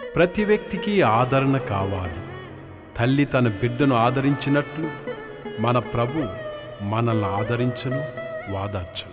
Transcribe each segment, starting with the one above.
ప్రతి వ్యక్తికి ఆదరణ కావాలి తల్లి తన బిడ్డను ఆదరించినట్లు మన ప్రభు మనల్ని ఆదరించును వాదార్చును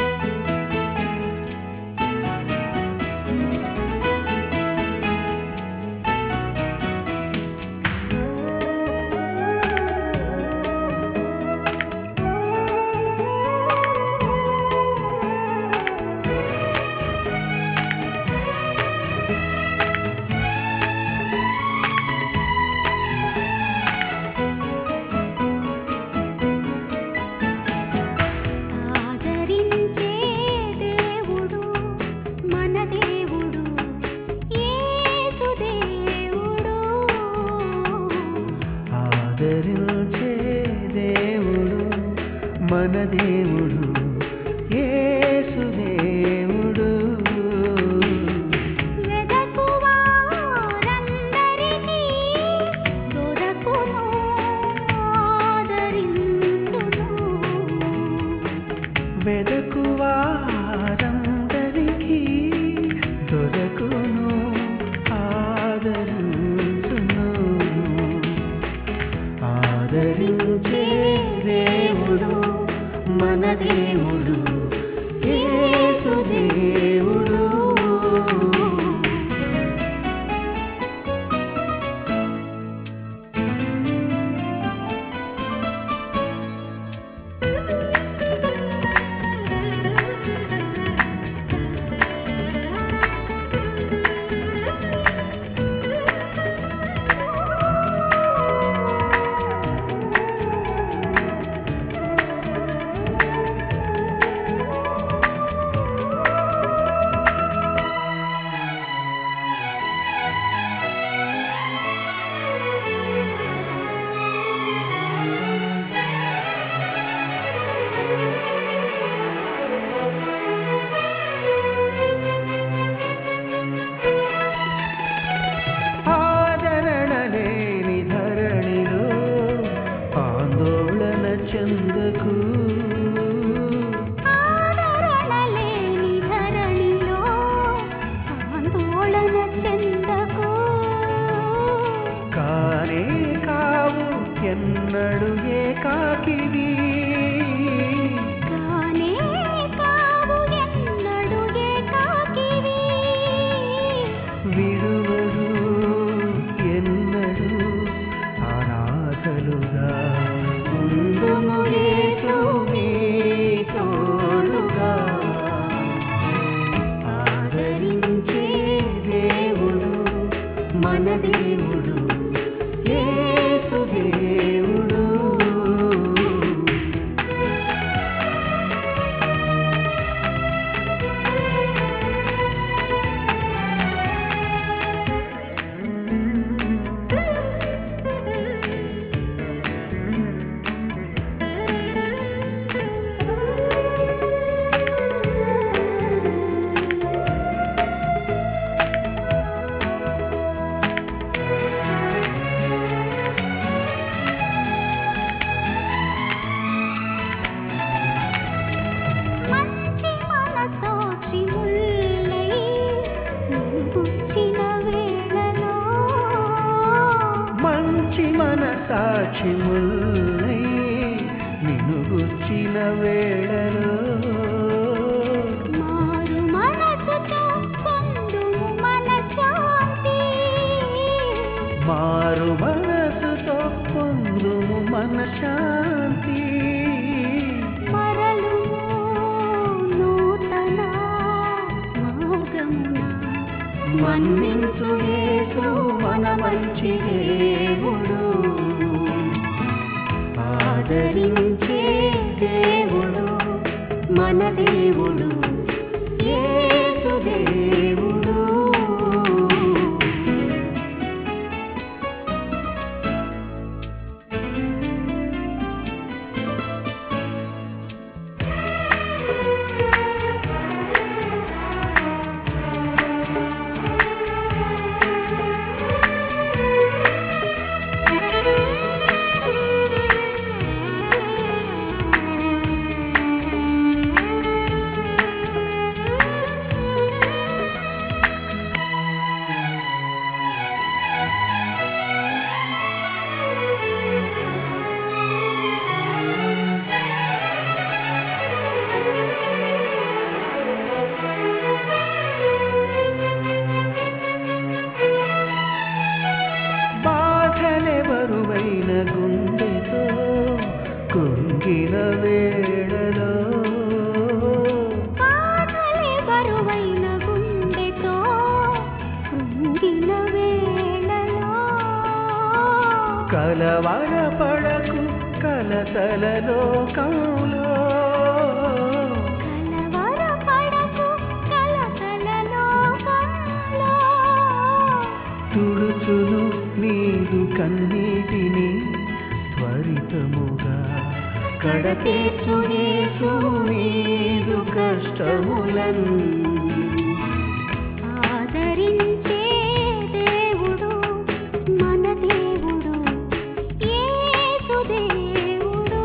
ఆదరించే దేవుడు మన దేవుడు యేసు దేవుడు ఆదరించే దేవుడు మన దేవుడు యేసు దేవుడు వెదకు వారందరికీ దొరకును ఆదరించును వెదకు వారందరికీ దొరకును ఆదరించును ఆదరించే దేవుడు మన దేవుడు యేసు దేవుడు ఆదరణ లేని ధరణిలో ఆందోళన చెందకు ఆదరణ లేని ధరణిలో ఆందోళన చెందకు కానే కావు ఎన్నడు ఏకాకివి కానే కావు ఎన్నడు ఏకాకివి విడువడు ఎన్నడు అనాథలుగా ఉందుము యేసు నీ తోడుగా ఆదరించే దేవుడు మన దేవుడు యేసు దేవుడు మంచి మనసాక్షి ముల్లై గుచ్చిన వేళలో మంచి మనసాక్షి ముల్లై నిన్ను గుచ్చిన వేళలో మారు మనసుతో పొందుము మనశ్శాంతి మారు మనసుతో పొందుము మన శాంతి మరలు నూతన మార్గమున మన్నించు యేసు మన మంచి దేవుడు ఆదరించే దేవుడు మన దేవుడు యేసు దేవుడు Thank you. కలవరపడకు కలతల లోకంలో కలవరపడకు కలకల లోకంలో తుడుచును నీదు కన్నీటిని త్వరితముగా కడతీర్చు యేసు నీదు కష్టములను ఆదరించే దేవుడు మన దేవుడు యేసు దేవుడు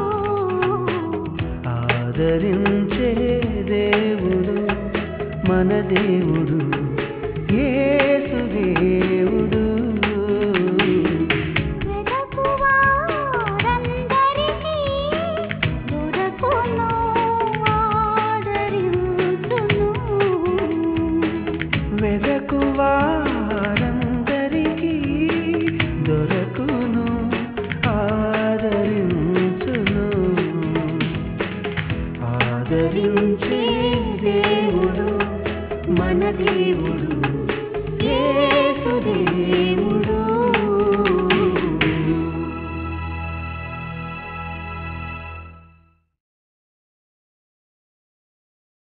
ఆదరించే దేవుడు మన దేవుడు యేసు దేవుడు వెదకు వారందరికీ దొరకును ఆదరించును వెదకు వారందరికీ దొరకును ఆదరించును ఆదరించే దేవుడు మన దేవుడు